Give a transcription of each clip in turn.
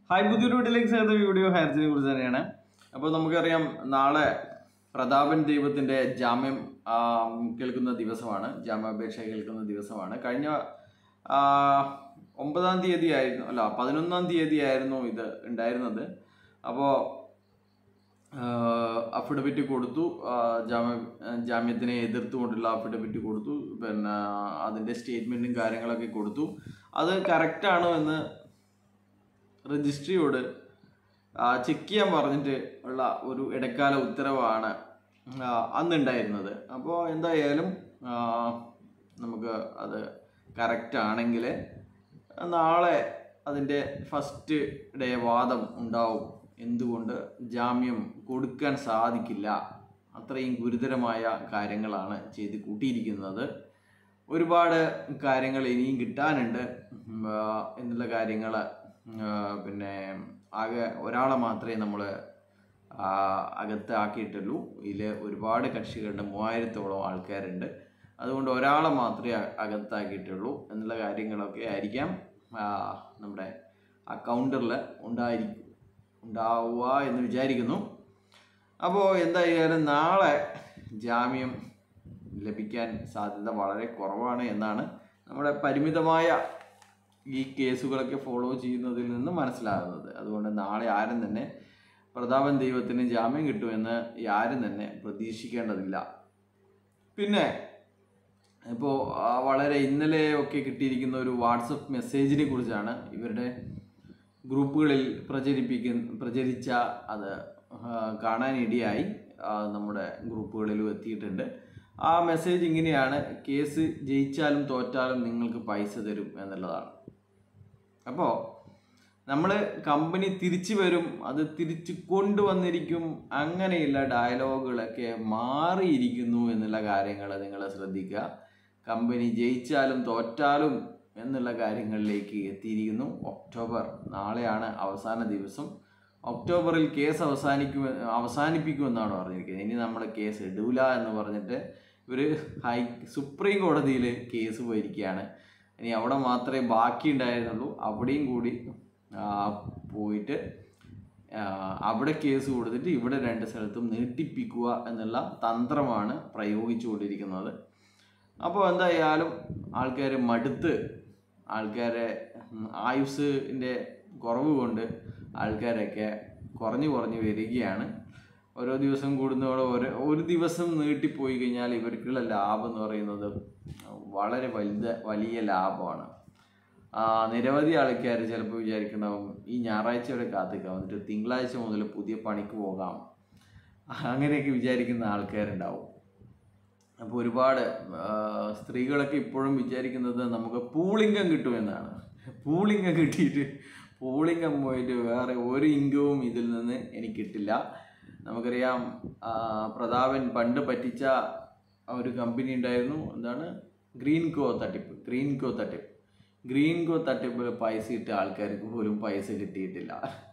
hi പുതിയൊരു വീട്ടിലേക്ക് ചേർത്ത വീഡിയോ ഹയർസിനെ കുറിച്ച് തന്നെയാണ് അപ്പോൾ നമുക്കറിയാം നാളെ പ്രതാപൻ ദൈവത്തിൻ്റെ ജാമ്യം ആ, കേൾക്കുന്ന ദിവസമാണ് ജാമ്യാപേക്ഷ കേൾക്കുന്ന ദിവസമാണ് കഴിഞ്ഞ ആ, ഒമ്പതാം തീയതി ആയിരുന്നു അല്ല പതിനൊന്നാം തീയതി ആയിരുന്നു ഇത് ഉണ്ടായിരുന്നത് അപ്പോൾ അഫിഡവിറ്റ് കൊടുത്തു ആ, ജാമ്യ ജാമ്യത്തിനെ എതിർത്തുകൊണ്ടുള്ള അഫിഡവിറ്റ് കൊടുത്തു പിന്നെ അതിൻ്റെ സ്റ്റേറ്റ്മെൻറ്റും കാര്യങ്ങളൊക്കെ കൊടുത്തു അത് കറക്റ്റാണോ എന്ന് രജിസ്ട്രിയോട് ചെക്ക് ചെയ്യാൻ പറഞ്ഞിട്ട് ഉള്ള ഒരു ഇടക്കാല ഉത്തരവാണ് ആ, അന്നുണ്ടായിരുന്നത് അപ്പോൾ എന്തായാലും ആ, നമുക്ക് അത് കറക്റ്റ് ആണെങ്കിൽ നാളെ അതിൻ്റെ ഫസ്റ്റ് ഡേ വാദം ഉണ്ടാവും എന്തുകൊണ്ട് ജാമ്യം കൊടുക്കാൻ സാധിക്കില്ല അത്രയും ഗുരുതരമായ കാര്യങ്ങളാണ് ചെയ്ത് കൂട്ടിയിരിക്കുന്നത് ഒരുപാട് കാര്യങ്ങൾ ഇനിയും കിട്ടാനുണ്ട് ഉം, ആ, എന്നുള്ള കാര്യങ്ങൾ പിന്നെ ആകെ ഒരാളെ മാത്രമേ നമ്മൾ അകത്താക്കിയിട്ടുള്ളൂ ഇതിൽ ഒരുപാട് കക്ഷികളുടെ മൂവായിരത്തോളം ആൾക്കാരുണ്ട് അതുകൊണ്ട് ഒരാളെ മാത്രമേ അ- അകത്താക്കിയിട്ടുള്ളൂ എന്നുള്ള കാര്യങ്ങളൊക്കെ ആയിരിക്കാം ആ, നമ്മുടെ ആ കൗണ്ടറിൽ ഉണ്ടായിരിക്കും ഉണ്ടാവുക എന്ന് വിചാരിക്കുന്നു അപ്പോൾ എന്തായാലും നാളെ ജാമ്യം ലഭിക്കാൻ സാധ്യത വളരെ കുറവാണ് എന്നാണ് നമ്മുടെ പരിമിതമായ ഈ കേസുകളൊക്കെ ഫോളോ ചെയ്യുന്നതിൽ നിന്ന് മനസ്സിലാകുന്നത് അതുകൊണ്ട് നാളെ ആരും തന്നെ പ്രതാപൻ ദൈവത്തിന് ജാമ്യം കിട്ടുമെന്ന് ഈ ആരും തന്നെ പ്രതീക്ഷിക്കേണ്ടതില്ല പിന്നെ ഇപ്പോൾ വളരെ ഇന്നലെ ഒക്കെ കിട്ടിയിരിക്കുന്ന ഒരു വാട്സപ്പ് മെസ്സേജിനെ കുറിച്ചാണ് ഇവരുടെ ഗ്രൂപ്പുകളിൽ പ്രചരിപ്പിക്കുന്ന പ്രചരിച്ച അത് ആ, കാണാനിടയായി ആ, നമ്മുടെ ഗ്രൂപ്പുകളിലും എത്തിയിട്ടുണ്ട് ആ മെസ്സേജ് ഇങ്ങനെയാണ് കേസ് ജയിച്ചാലും തോറ്റാലും നിങ്ങൾക്ക് പൈസ തരും എന്നുള്ളതാണ് അപ്പോൾ നമ്മൾ കമ്പനി തിരിച്ചു വരും അത് തിരിച്ചു കൊണ്ടുവന്നിരിക്കും അങ്ങനെയുള്ള ഡയലോഗുകളൊക്കെ മാറിയിരിക്കുന്നു എന്നുള്ള കാര്യങ്ങൾ നിങ്ങൾ ശ്രദ്ധിക്കുക കമ്പനി ജയിച്ചാലും തോറ്റാലും എന്നുള്ള കാര്യങ്ങളിലേക്ക് എത്തിയിരിക്കുന്നു ഒക്ടോബർ നാളെയാണ് അവസാന ദിവസം ഒക്ടോബറിൽ കേസ് അവസാനിക്കും അവസാനിപ്പിക്കുമെന്നാണ് പറഞ്ഞിരിക്കുന്നത് ഇനി നമ്മൾ കേസ് ഇടൂല എന്ന് പറഞ്ഞിട്ട് ഇവർ ഹൈ സുപ്രീം കോടതിയിൽ കേസ് പോയിരിക്കുകയാണ് ഇനി അവിടെ മാത്രമേ ബാക്കി ഉണ്ടായിരുന്നുള്ളൂ അവിടെയും കൂടി ആ, പോയിട്ട് ആ, അവിടെ കേസ് കൊടുത്തിട്ട് ഇവിടെ രണ്ട് സ്ഥലത്തും നീട്ടിപ്പിക്കുക എന്നുള്ള തന്ത്രമാണ് പ്രയോഗിച്ചുകൊണ്ടിരിക്കുന്നത് അപ്പോൾ എന്തായാലും ആൾക്കാർ മടുത്ത് ആൾക്കാരെ ഉം, ആയുസ്സിൻ്റെ കുറവ് കൊണ്ട് ആൾക്കാരൊക്കെ കുറഞ്ഞു കുറഞ്ഞു വരികയാണ് ഓരോ ദിവസം കൂടുന്നതോടെ ഒരു ഒരു ദിവസം നീട്ടിപ്പോയി കഴിഞ്ഞാൽ ഇവർക്കുള്ള ലാഭം എന്ന് പറയുന്നത് വളരെ വലുത് വലിയ ലാഭമാണ് ആ, നിരവധി ആൾക്കാർ ചിലപ്പോൾ വിചാരിക്കണ്ടാവും ഈ ഞായറാഴ്ച വരെ കാത്തിക്കാം എന്നിട്ട് തിങ്കളാഴ്ച മുതൽ പുതിയ പണിക്ക് പോകാം അങ്ങനെയൊക്കെ വിചാരിക്കുന്ന ആൾക്കാരുണ്ടാവും അപ്പോൾ ഒരുപാട് ആ, സ്ത്രീകളൊക്കെ ഇപ്പോഴും വിചാരിക്കുന്നത് നമുക്ക് പൂളിംഗം കിട്ടുമെന്നാണ് പൂളിംഗം കിട്ടിയിട്ട് പൂളിംഗം പോയിട്ട് വേറെ ഒരു ഇൻകവും ഇതിൽ നിന്ന് എനിക്ക് കിട്ടില്ല നമുക്കറിയാം ആ, പ്രതാപൻ പണ്ട് പറ്റിച്ച ഒരു കമ്പനി ഉണ്ടായിരുന്നു എന്താണ് ഗ്രീൻ കോ തട്ടിപ്പ് ഗ്രീൻ കോ തട്ടിപ്പ് ഗ്രീൻ കോ തട്ടിപ്പിൽ പൈസ ഇട്ട ആൾക്കാർക്ക് പോലും പൈസ കിട്ടിയിട്ടില്ല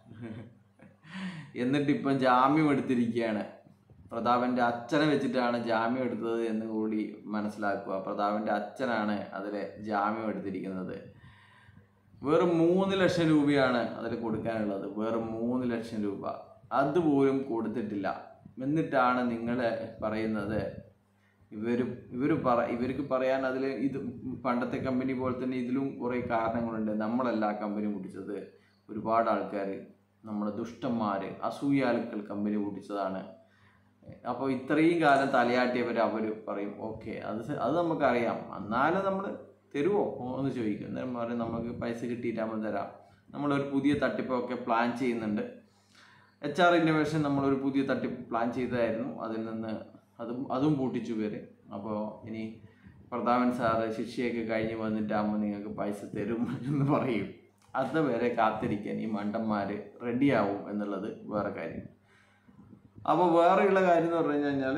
എന്നിട്ട് ഇപ്പം ജാമ്യം എടുത്തിരിക്കുകയാണ് പ്രതാപൻ്റെ അച്ഛനെ വെച്ചിട്ടാണ് ജാമ്യം എടുത്തത് എന്ന് കൂടി മനസ്സിലാക്കുക പ്രതാപൻ്റെ അച്ഛനാണ് അതിൽ ജാമ്യം എടുത്തിരിക്കുന്നത് വെറും മൂന്ന് ലക്ഷം രൂപയാണ് അതിൽ കൊടുക്കാനുള്ളത് വെറും മൂന്ന് ലക്ഷം രൂപ അതുപോലും കൊടുത്തിട്ടില്ല എന്നിട്ടാണ് നിങ്ങൾ പറയുന്നത് ഇവർ ഇവർ പറ ഇവർക്ക് പറയാൻ അതിൽ ഇത് പണ്ടത്തെ കമ്പനി പോലെ തന്നെ ഇതിലും കുറേ കാരണങ്ങളുണ്ട് നമ്മളല്ല കമ്പനി പൊട്ടിച്ചത് ഒരുപാട് ആൾക്കാർ നമ്മുടെ ദുഷ്ടന്മാർ അസൂയാലുക്കൾ കമ്പനി പൊട്ടിച്ചതാണ് അപ്പോൾ ഇത്രയും കാലം തലയാട്ടിയവർ അവർ പറയും ഓക്കെ അത് സ- അത് നമുക്കറിയാം എന്നാലും നമ്മൾ തരുമോ എന്ന് ചോദിക്കും അന്നേരം പറയും നമുക്ക് പൈസ കിട്ടിയിട്ടാകുമ്പോൾ തരാം നമ്മളൊരു പുതിയ തട്ടിപ്പൊക്കെ പ്ലാൻ ചെയ്യുന്നുണ്ട് എച്ച് ആർ ഇന്നോവേഷൻ നമ്മളൊരു പുതിയ തട്ടിപ്പ് പ്ലാൻ ചെയ്തതായിരുന്നു അതിൽ നിന്ന് അതും അതും പൂട്ടിച്ചു പേര് അപ്പോൾ ഇനി പ്രതാപൻ സാറ് ശിക്ഷയൊക്കെ കഴിഞ്ഞ് വന്നിട്ടാകുമ്പോൾ നിങ്ങൾക്ക് പൈസ തരും എന്ന് പറയും അത് വരെ കാത്തിരിക്കാൻ ഈ മണ്ടന്മാർ റെഡിയാവും എന്നുള്ളത് വേറെ കാര്യം അപ്പോൾ വേറെയുള്ള കാര്യം എന്ന് പറഞ്ഞു കഴിഞ്ഞാൽ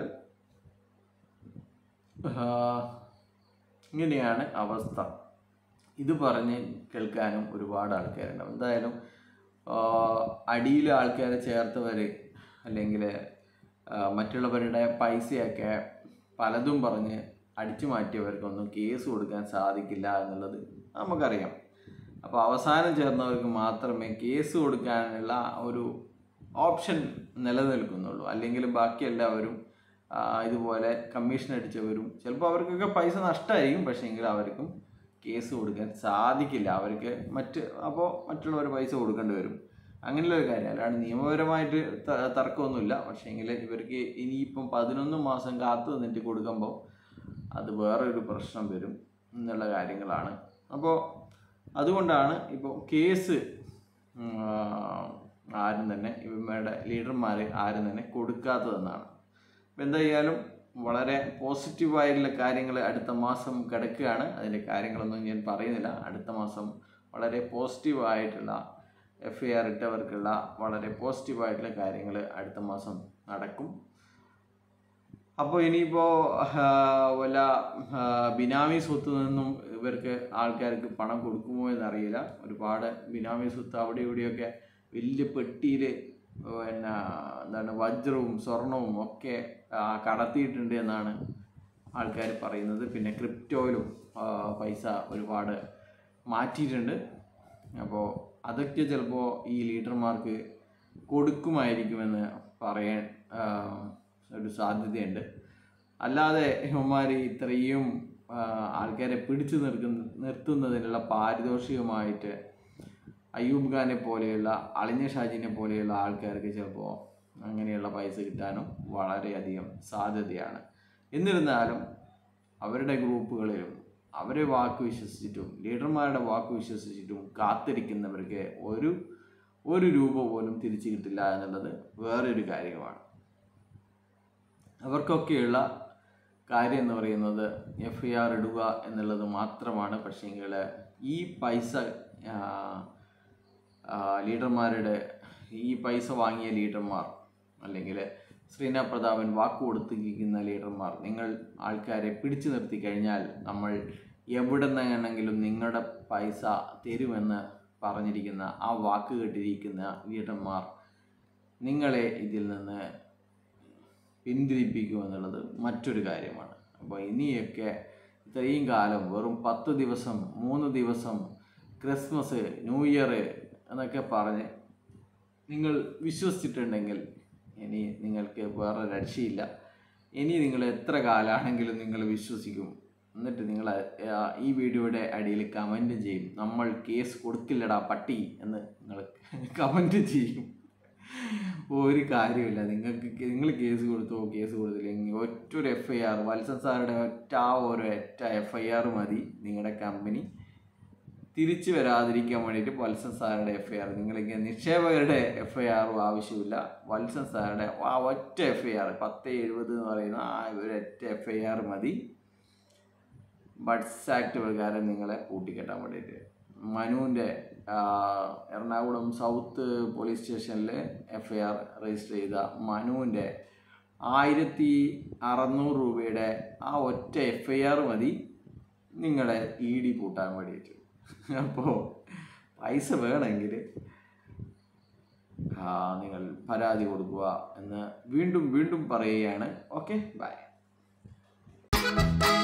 ഇങ്ങനെയാണ് അവസ്ഥ ഇത് പറഞ്ഞ് കേൾക്കാനും ഒരുപാട് ആൾക്കാരുണ്ടാവും എന്തായാലും അടിയിൽ ആൾക്കാരെ ചേർത്തവർ അല്ലെങ്കിൽ മറ്റുള്ളവരുടെ പൈസയൊക്കെ പലതും പറഞ്ഞ് അടിച്ചു മാറ്റിയവർക്കൊന്നും കേസ് കൊടുക്കാൻ സാധിക്കില്ല എന്നുള്ളത് നമുക്കറിയാം അപ്പോൾ അവസാനം ചേർന്നവർക്ക് മാത്രമേ കേസ് കൊടുക്കാനുള്ള ഒരു ഓപ്ഷൻ നിലനിൽക്കുന്നുള്ളൂ അല്ലെങ്കിൽ ബാക്കി എല്ലാവരും ആ, ഇതുപോലെ കമ്മീഷൻ അടിച്ചവരും ചിലപ്പോൾ അവർക്കൊക്കെ പൈസ നഷ്ടമായിരിക്കും പക്ഷേങ്കിൽ അവർക്കും കേസ് കൊടുക്കാൻ സാധിക്കില്ല അവർക്ക് മറ്റ് അപ്പോൾ മറ്റുള്ളവർ പൈസ കൊടുക്കേണ്ടി വരും അങ്ങനെയുള്ള ഒരു കാര്യം അല്ലാണ്ട് നിയമപരമായിട്ട് ത- തർക്കമൊന്നുമില്ല പക്ഷേങ്കിൽ ഇവർക്ക് ഇനിയിപ്പം പതിനൊന്ന് മാസം കാത്തു നിന്നിട്ട് കൊടുക്കുമ്പോൾ അത് വേറൊരു പ്രശ്നം വരും എന്നുള്ള കാര്യങ്ങളാണ് അപ്പോൾ അതുകൊണ്ടാണ് ഇപ്പോൾ കേസ് ഉം, ആ, ആരും തന്നെ ഇവരുടെ ലീഡർമാർ ആരും തന്നെ കൊടുക്കാത്തതെന്നാണ് അപ്പോൾ എന്തായാലും വളരെ പോസിറ്റീവായിട്ടുള്ള കാര്യങ്ങൾ അടുത്ത മാസം കിടക്കുകയാണ് അതിൻ്റെ കാര്യങ്ങളൊന്നും ഞാൻ പറയുന്നില്ല അടുത്ത മാസം വളരെ പോസിറ്റീവായിട്ടുള്ള എഫ് ഐ ആർ ഇട്ടവർക്കുള്ള വളരെ പോസിറ്റീവായിട്ടുള്ള കാര്യങ്ങൾ അടുത്ത മാസം നടക്കും അപ്പോൾ ഇനിയിപ്പോൾ വല്ല ആ, ബിനാമി സ്വത്ത് നിന്നും ഇവർക്ക് ആൾക്കാർക്ക് പണം കൊടുക്കുമോ എന്നറിയില്ല ഒരുപാട് ബിനാമി സ്വത്ത് അവിടെ ഇവിടെയൊക്കെ വലിയ പെട്ടിയിൽ പിന്നെ എന്താണ് വജ്രവും സ്വർണവും ഒക്കെ ആ, കടത്തിയിട്ടുണ്ട് എന്നാണ് ആൾക്കാർ പറയുന്നത് പിന്നെ ക്രിപ്റ്റോയിലും ആ, പൈസ ഒരുപാട് മാറ്റിയിട്ടുണ്ട് അപ്പോൾ അതൊക്കെ ചിലപ്പോൾ ഈ ലീഡർമാർക്ക് കൊടുക്കുമായിരിക്കുമെന്ന് പറയാൻ ആ, ഒരു സാധ്യതയുണ്ട് അല്ലാതെ ഇവന്മാർ ഇത്രയും ആ, ആൾക്കാരെ പിടിച്ചു നിർക്കുന്ന നിർത്തുന്നതിനുള്ള പാരിതോഷികമായിട്ട് അയ്യൂബ് ഖാനെ പോലെയുള്ള അളിഞ്ഞ ഷാജിനെ പോലെയുള്ള ആൾക്കാർക്ക് ചിലപ്പോൾ അങ്ങനെയുള്ള പൈസ കിട്ടാനും വളരെയധികം സാധ്യതയാണ് എന്നിരുന്നാലും അവരുടെ ഗ്രൂപ്പുകളിലും അവരെ വാക്ക് വിശ്വസിച്ചിട്ടും ലീഡർമാരുടെ വാക്ക് വിശ്വസിച്ചിട്ടും കാത്തിരിക്കുന്നവർക്ക് ഒരു ഒരു രൂപ പോലും തിരിച്ചു കിട്ടില്ല എന്നുള്ളത് വേറൊരു കാര്യമാണ് അവർക്കൊക്കെയുള്ള കാര്യം എന്ന് പറയുന്നത് എഫ് ഐ ആർ ഇടുക എന്നുള്ളത് മാത്രമാണ് പക്ഷേങ്കിൽ ഈ പൈസ ആ, ആ, ലീഡർമാരുടെ ഈ പൈസ വാങ്ങിയ ലീഡർമാർ അല്ലെങ്കിൽ ശ്രീനാ പ്രതാപൻ വാക്ക് കൊടുത്തിരിക്കുന്ന ലീഡർമാർ നിങ്ങൾ ആൾക്കാരെ പിടിച്ചു നിർത്തി കഴിഞ്ഞാൽ നമ്മൾ എവിടെ നിന്നാണെങ്കിലും നിങ്ങളുടെ പൈസ തരുമെന്ന് പറഞ്ഞിരിക്കുന്ന ആ വാക്ക് കേട്ടിരിക്കുന്ന ലീഡർമാർ നിങ്ങളെ ഇതിൽ നിന്ന് പിന്തിരിപ്പിക്കുമെന്നുള്ളത് മറ്റൊരു കാര്യമാണ് അപ്പോൾ ഇനിയൊക്കെ ഇത്രയും കാലം വെറും പത്ത് ദിവസം മൂന്ന് ദിവസം ക്രിസ്മസ് ന്യൂ ഇയർ എന്നൊക്കെ പറഞ്ഞ് നിങ്ങൾ വിശ്വസിച്ചിട്ടുണ്ടെങ്കിൽ ഇനി നിങ്ങൾക്ക് വേറെ രക്ഷയില്ല ഇനി നിങ്ങൾ എത്ര കാലമാണെങ്കിലും നിങ്ങൾ വിശ്വസിക്കും എന്നിട്ട് നിങ്ങൾ ആ, ഈ വീഡിയോയുടെ അടിയിൽ കമൻറ്റ് ചെയ്യും നമ്മൾ കേസ് കൊടുക്കില്ലടാ പട്ടി എന്ന് നിങ്ങൾ കമൻറ്റ് ചെയ്യും ഒരു കാര്യമില്ല നിങ്ങൾക്ക് നിങ്ങൾ കേസ് കൊടുത്തോ കേസ് കൊടുത്തില്ലെങ്കിൽ ഒറ്റ ഒരു എഫ് ഐ ആർ വത്സൻ സാറുടെ ഒറ്റ ആ ഒരു ഒറ്റ എഫ് ഐ ആർ മതി നിങ്ങളുടെ കമ്പനി തിരിച്ചു വരാതിരിക്കാൻ വേണ്ടിയിട്ട് വത്സൻ സാറുടെ എഫ് ഐ ആർ നിങ്ങൾക്ക് നിക്ഷേപകരുടെ എഫ് ഐ ആറും ആവശ്യമില്ല വത്സൻ സാറുടെ ആ ഒറ്റ എഫ് ഐ ആർ പത്ത് എഴുപത് എന്ന് പറയുന്ന ആ ഒരു ഒറ്റ എഫ് ഐ ആർ മതി ബഡ്സ് ആക്ട് പ്രകാരം നിങ്ങളെ കൂട്ടിക്കെട്ടാൻ വേണ്ടിയിട്ട് മനുവിൻ്റെ എറണാകുളം സൗത്ത് പോലീസ് സ്റ്റേഷനിൽ എഫ് ഐ ആർ രജിസ്റ്റർ ചെയ്ത മനുവിൻ്റെ ആയിരത്തി അറുന്നൂറ് രൂപയുടെ ആ ഒറ്റ എഫ് ഐ ആർ മതി നിങ്ങളെ ഇ ഡി കൂട്ടാൻ വേണ്ടിയിട്ട് അപ്പോൾ പൈസ വേണമെങ്കിൽ നിങ്ങൾ പരാതി കൊടുക്കുക എന്ന് വീണ്ടും വീണ്ടും പറയുകയാണ് ഓക്കെ ബൈ